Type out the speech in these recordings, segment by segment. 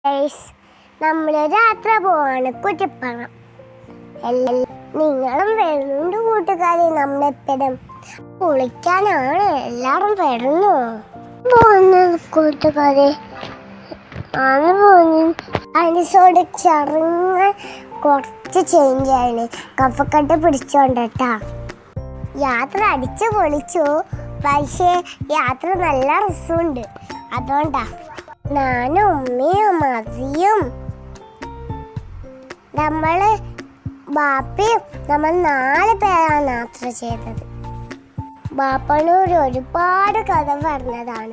Guys നമ്മൾ യാത്ര പോവാണ് കുറ്റിപ്പണം എല്ലാ- നിങ്ങളും വരുന്നുണ്ട് കൂട്ടുകാരെ നമ്മളെപ്പോഴും കുളിക്കാനാണ് എല്ലാവരും വരുന്നു പോകുന്നത് കൂട്ടുകാരെ ആണ് പോകുന്നു അനുസോട് ചെറുങ്ങ കുറച്ച് ചേഞ്ച് ആണ് കഫക്കെട്ട് പിടിച്ചോണ്ടട്ടാ യാത്ര അടിച്ചു പൊളിച്ചു പക്ഷേ യാത്ര നല്ല രസമുണ്ട് അതുകൊണ്ടാ ഞാനും ഉമ്മയും മതിയും നമ്മള് ബാപ്പയും നമ്മൾ നാല് പേരാണ് യാത്ര ചെയ്തത് ബാപ്പനൂർ ഒരുപാട് കഥ പറഞ്ഞതാണ്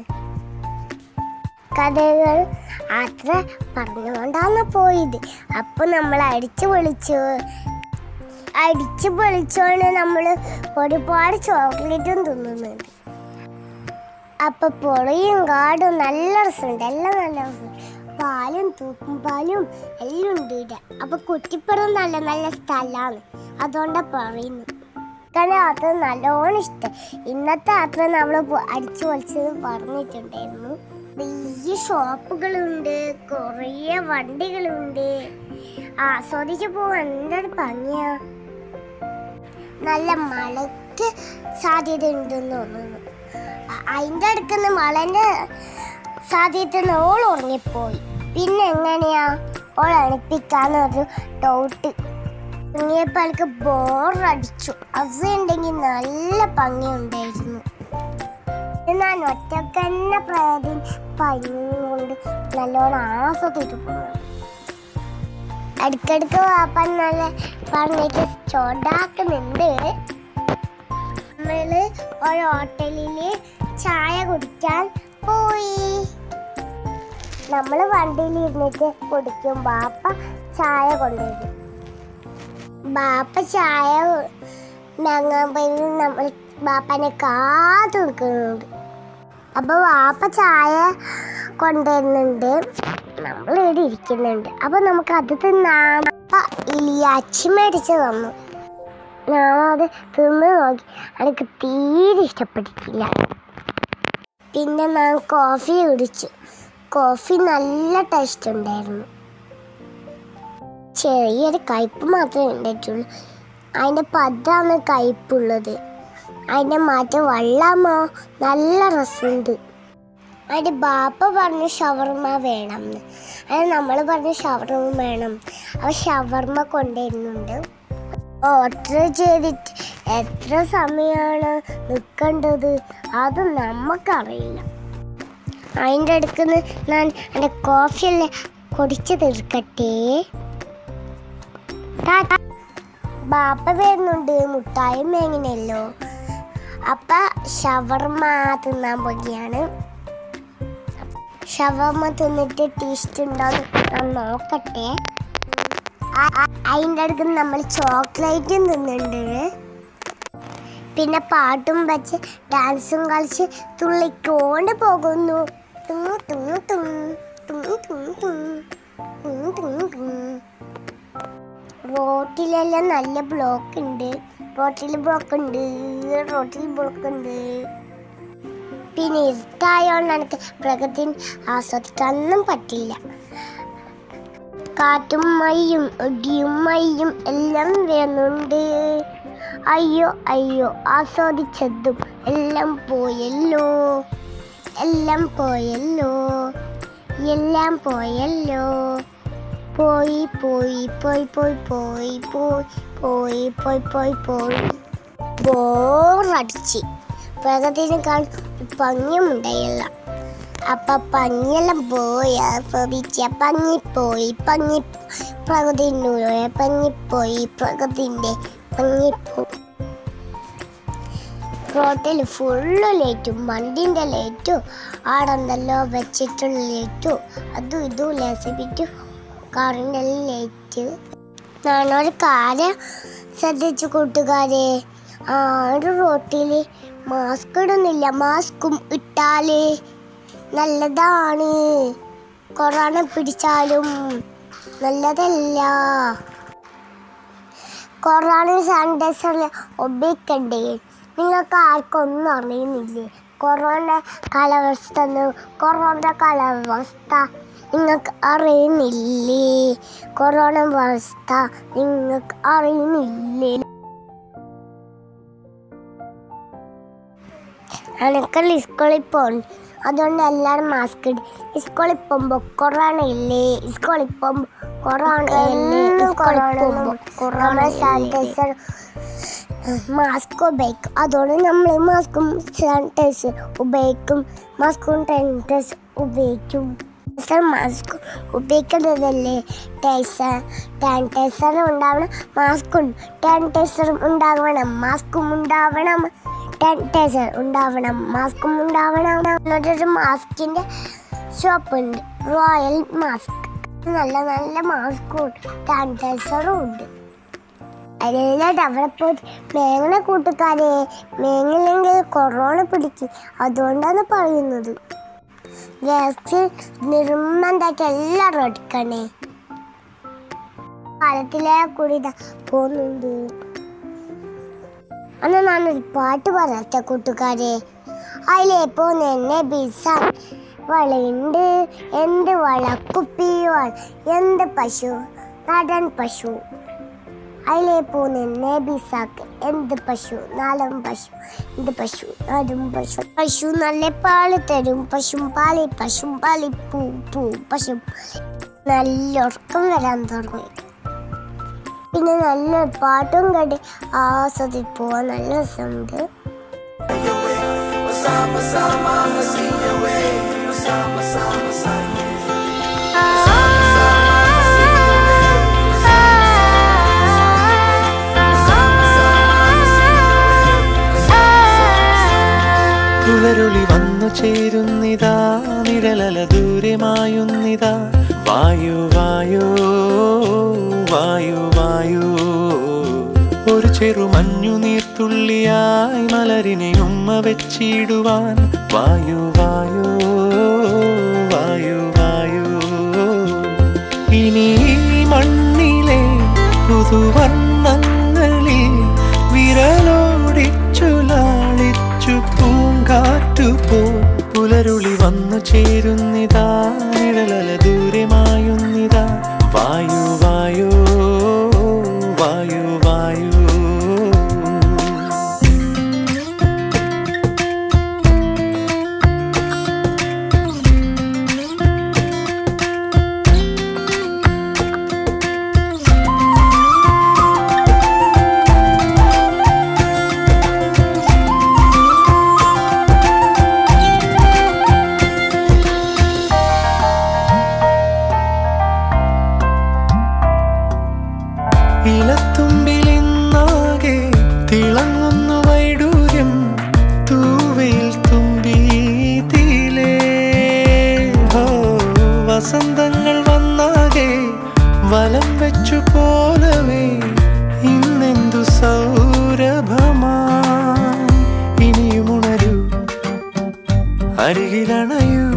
കഥകൾ യാത്ര പറഞ്ഞുകൊണ്ടാണ് പോയത് അപ്പൊ നമ്മൾ അടിച്ചു പൊളിച്ചു അടിച്ചു പൊളിച്ചോണ്ട് നമ്മൾ ഒരുപാട് ചോക്ലേറ്റും തിന്നുന്നുണ്ട് അപ്പൊ പുഴയും കാടും നല്ല രസമുണ്ട് എല്ലാം നല്ല രസമുണ്ട് പാലും തൂക്കും പാലും എല്ലാം ഉണ്ട് ഇവിടെ അപ്പൊ കുറ്റിപ്പുറം നല്ല നല്ല സ്ഥലമാണ് അതുകൊണ്ടാ പറയുന്നു കാരണം യാത്ര നല്ലോണം ഇഷ്ടം ഇന്നത്തെ യാത്ര നമ്മൾ അടിച്ചു പൊളിച്ചത് പറഞ്ഞിട്ടുണ്ടായിരുന്നു വലിയ ഷോപ്പുകളുണ്ട് കുറേ വണ്ടികളുണ്ട് ആസ്വദിച്ചു പോവാൻ എന്തൊരു ഭംഗിയാ നല്ല മഴയ്ക്ക് സാധ്യത ഉണ്ടെന്ന് തോന്നുന്നു അ- അതിന്റെ അടുക്കുന്ന മഴന്റെ സാധ്യത ഓൾ ഉറങ്ങിപ്പോയി പിന്നെ എങ്ങനെയാ ഓൾ എണിപ്പിക്കാന്നൊരു ഡൗട്ട് ഉറങ്ങിയപ്പോൾ എനിക്ക് ബോറടിച്ചു അത് ഉണ്ടെങ്കിൽ നല്ല ഭംഗിയുണ്ടായിരുന്നു ഞാൻ ഒറ്റക്ക് തന്നെ പ്രേതം പഞ്ഞുകൊണ്ട് നല്ലോണം ആസ്വദിച്ചു പോകുന്നു ഇടയ്ക്കിടയ്ക്ക് വാപ്പൻ നല്ല പറഞ്ഞിട്ട് ചോണ്ടാക്കുന്നുണ്ട് നമ്മള് ഒരു ഹോട്ടലില് ചായ കുടിക്കാൻ പോയി നമ്മൾ വണ്ടിയിൽ ഇരുന്നിട്ട് കുടിക്കും ബാപ്പ ചായ കൊണ്ടുവരും ബാപ്പ ചായ വാങ്ങാൻ പോയി നമ്മൾ ബാപ്പനെ കാത്തു നിൽക്കുന്നുണ്ട് അപ്പൊ വാപ്പ ചായ കൊണ്ടുവരുന്നുണ്ട് നമ്മൾ ഇവിടെ ഇരിക്കുന്നുണ്ട് അപ്പൊ നമുക്ക് അത് തിന്നാം അപ്പൊ ഇലിയാച്ചി മേടിച്ച് തന്നു ഞാനത് തിന്ന് നോക്കി എനിക്ക് തീരെ ഇഷ്ടപ്പെട്ടിട്ടില്ല പിന്നെ ഞാൻ കോഫി കുടിച്ചു കോഫി നല്ല ടേസ്റ്റ് ഉണ്ടായിരുന്നു ചെറിയൊരു കയ്പ് മാത്രമേ ഉണ്ടായിട്ടുള്ളൂ അതിൻ്റെ പതാണ് കയ്പുള്ളത് അതിൻ്റെ മാറ്റം വെള്ളമോ നല്ല രസമുണ്ട് അതിൻ്റെ ബാപ്പ പറഞ്ഞു ഷവർമ വേണം എന്ന് അത് നമ്മൾ പറഞ്ഞു ഷവർമ വേണം അപ്പോൾ ഷവർമ കൊണ്ടുവരുന്നുണ്ട് ഓർഡർ ചെയ്തിട്ട് എത്ര സമയമാണ് നിൽക്കേണ്ടത് അത് നമുക്കറിയില്ല അതിൻ്റെ അടുക്കുന്ന് ഞാൻ എൻ്റെ കോഫിയല്ലേ കുടിച്ച് തീർക്കട്ടെ ടാ- ബാപ്പ വരുന്നുണ്ട് മുട്ടായും മേങ്ങിനല്ലോ അപ്പ ഷവർമ തിന്നാൻ പോകുകയാണ് ഷവർമ തിന്നിട്ട് ടേസ്റ്റ് ഉണ്ടോന്ന് ഞാൻ നോക്കട്ടെ ആ- ആ- അതിൻ്റെ അടുത്ത് നമ്മൾ ചോക്ലേറ്റും തിന്നുന്നുണ്ട് പിന്നെ പാട്ടും വെച്ച് ഡാൻസും കളിച്ച് തുള്ളിക്കൊണ്ട് പോകുന്നു തും തും തും തും തും തും തും തും തും. റോട്ടിലെല്ലാം നല്ല ബ്ലോക്ക് ഉണ്ട് റോട്ടിൽ ബ്ലോക്ക് ഉണ്ട് റോട്ടിൽ ബ്ലോക്ക് ഉണ്ട് പിന്നെ ഇരുട്ടായോണ്ട് എനിക്ക് പ്രകൃതി ആസ്വദിക്കാനൊന്നും പറ്റില്ല കാറ്റും മയ്യും ഇടിയും മയ്യും എല്ലാം വരുന്നുണ്ട് അയ്യോ അയ്യോ ആസ്വദിച്ചതും എല്ലാം പോയല്ലോ എല്ലാം പോയല്ലോ എല്ലാം പോയല്ലോ പോയി പോയി പോയി പോയി പോയി പോയി പോയി പോയി പോയി പോയി ബോറടിച്ച് പ്രകൃതിനേക്കാൾ ഭംഗിയുണ്ടായില്ല അപ്പൊ പഞ്ഞെല്ലാം പോയി ആസ്വദിച്ച പഞ്ഞിപ്പോയി പഞ്ഞി പ്രകൃതിൻ്റെ പഞ്ഞിപ്പോയി പ്രകൃതിൻ്റെ പഞ്ഞിപ്പോയി റോട്ടിൽ ഫുള്ള് ലൈറ്റും വണ്ടിൻ്റെ ലൈറ്റും ആടെന്തല്ലോ വെച്ചിട്ടുള്ള ലൈറ്റും അതും ഇതും ലസിപ്പിച്ചു കാറിൻ്റെ ലൈറ്റ് ഞാനൊരു കാര്യം ശ്രദ്ധിച്ചു കൂട്ടുകാരെ ആരും റോട്ടിൽ മാസ്ക് ഇടുന്നില്ല മാസ്കും ഇട്ടാല് നല്ലതാണ് കൊറോണ പിടിച്ചാലും നല്ലതല്ല കൊറോണ സാനിറ്റൈസറിൽ ഉപയോഗിക്കണ്ടേ നിങ്ങൾക്ക് ആർക്കൊന്നും അറിയുന്നില്ലേ കൊറോണ കാലാവസ്ഥ എന്ന് കൊറോണ കാലാവസ്ഥ നിങ്ങൾക്ക് അറിയുന്നില്ലേ കൊറോണ അവസ്ഥ നിങ്ങൾക്ക് അറിയുന്നില്ലേ അനക്കല്ല സ്കൂളിൽ പോകണം അതുകൊണ്ട് എല്ലാവരും മാസ്ക് ഇടും സ്കൂളിൽ പോകുമ്പോൾ കൊറോണ ഇല്ലേ സ്കൂളിൽ പോകുമ്പോൾ കൊറോണ ഇല്ലേ സ്കൂളിൽ പോകുമ്പോൾ നമ്മുടെ സാനിറ്റൈസർ മാസ്ക് ഉപയോഗിക്കും അതുകൊണ്ട് നമ്മൾ മാസ്കും സാനിറ്റൈസർ ഉപയോഗിക്കും മാസ്കും സാനിറ്റൈസർ ഉപയോഗിക്കും മാസ്ക് ഉപയോഗിക്കുന്നതല്ലേ ടൈസർ സാനിറ്റൈസർ ഉണ്ടാവണം മാസ്കും സാനിറ്റൈസറും ഉണ്ടാവണം മാസ്കും ഉണ്ടാവണം സാനിറ്റൈസർ ഉണ്ടാവണം മാസ്കും ഉണ്ടാവണം എന്നൊരു മാസ്കിൻ്റെ ഷോപ്പ് ഉണ്ട് റോയൽ മാസ്ക് നല്ല നല്ല മാസ്കും സാനിറ്റൈസറും ഉണ്ട് അതിലെല്ലാം അവിടെ പോയി മേങ്ങനെ കൂട്ടുകാരെ മേങ്ങില്ലെങ്കിൽ കൊറോണ പിടിക്കും അതുകൊണ്ടാണ് പറയുന്നത് വാക്സിൻ നിർബന്ധമായിട്ട് എല്ലാവരും എടുക്കണേ കാലത്തിലെ കൂടി ഇതാ പോകുന്നുണ്ട് അന്ന് ഞാനൊരു പാട്ട് പറയട്ടെ കൂട്ടുകാരെ അതിലെ പോന്ന് എന്നെ ബിസാൻ വളയുണ്ട് എന്ത് വളക്കുപ്പി വള എന്ത് പശു നടൻ പശു അതിലെ പോന്ന് എന്നെ ബിസാക്ക് എന്ത് പശു നാടൻ പശു എന്ത് പശു നാടൻ പശു പശു നല്ല പാല് തരും പശും പാലി പശും പാലി പൂ പൂ പശു നല്ല ഉറക്കം വരാൻ തുടങ്ങി പിന്നെ നല്ലൊരു പാട്ടും കേട്ട് ആസ്വദിപ്പോവാൻ നല്ല രസമുണ്ട് പുലരുളി വന്നു ചേരുന്നിതാ നിഴലല ദൂരമായുന്നിതാ വായു വായു വായു വായു ഒരു ചെറു മഞ്ഞു നീർത്തുള്ളിയായി മലരിനെ ഉമ്മ വെച്ചിടുവാൻ വായു വായു വായു വായു ഇനി ഈ മണ്ണിലെ പുതുവർണ്ണങ്ങളിൽ വിരലോടിച്ചു ലാളിച്ചു പൂങ്കാറ്റു പോ പുലരുളി വന്നു ചേരുന്നിതാ നിഴലല ദൂരമായുന്നിതാ വായു വായു വായു വായു ഇലത്തുമ്പിലിന്നാകെ തിളങ്ങുന്നു വൈഡൂര്യം തൂവയിൽ തുമ്പി തീലേ ഹോ വസന്തങ്ങൾ വന്നാകെ വലം വെച്ചു പോലവേ ഇന്നെന്തു സൗരഭമാ ഇനിയും ഉണരൂ അരികിലണയൂ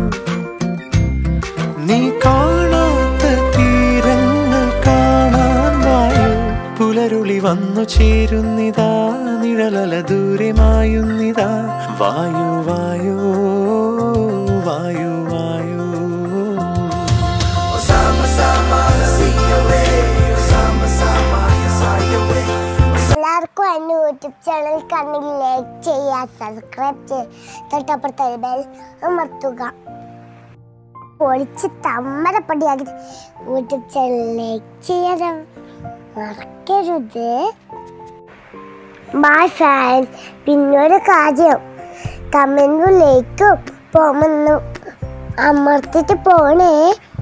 നീ കാണാത്ത തീരങ്ങൾ കാണാൻ വായു പുലരുളി വന്നു ചേരുന്നിതാ നിഴലല ദൂരമായുന്നിതാ വായു വായു വായു വായു എല്ലാവർക്കും എൻ്റെ യൂട്യൂബ് ചാനൽ കണ്ണിൽ ലൈക്ക് ചെയ്യുക സബ്സ്ക്രൈബ് ചെയ്യുക തൊട്ടപ്പുറത്തെ ബെൽ അമർത്തുക പൊളിച്ച് തമ്മരപ്പടിയാക്കി യൂട്യൂബ് ചാനൽ ലൈക്ക് ചെയ്യാൻ മറക്കരുത് ബൈ ഫാൻസ് പിന്നൊരു കാര്യം കമൻറ്റും ലൈക്കും പോകുമെന്ന് അമർത്തിട്ട് പോണേ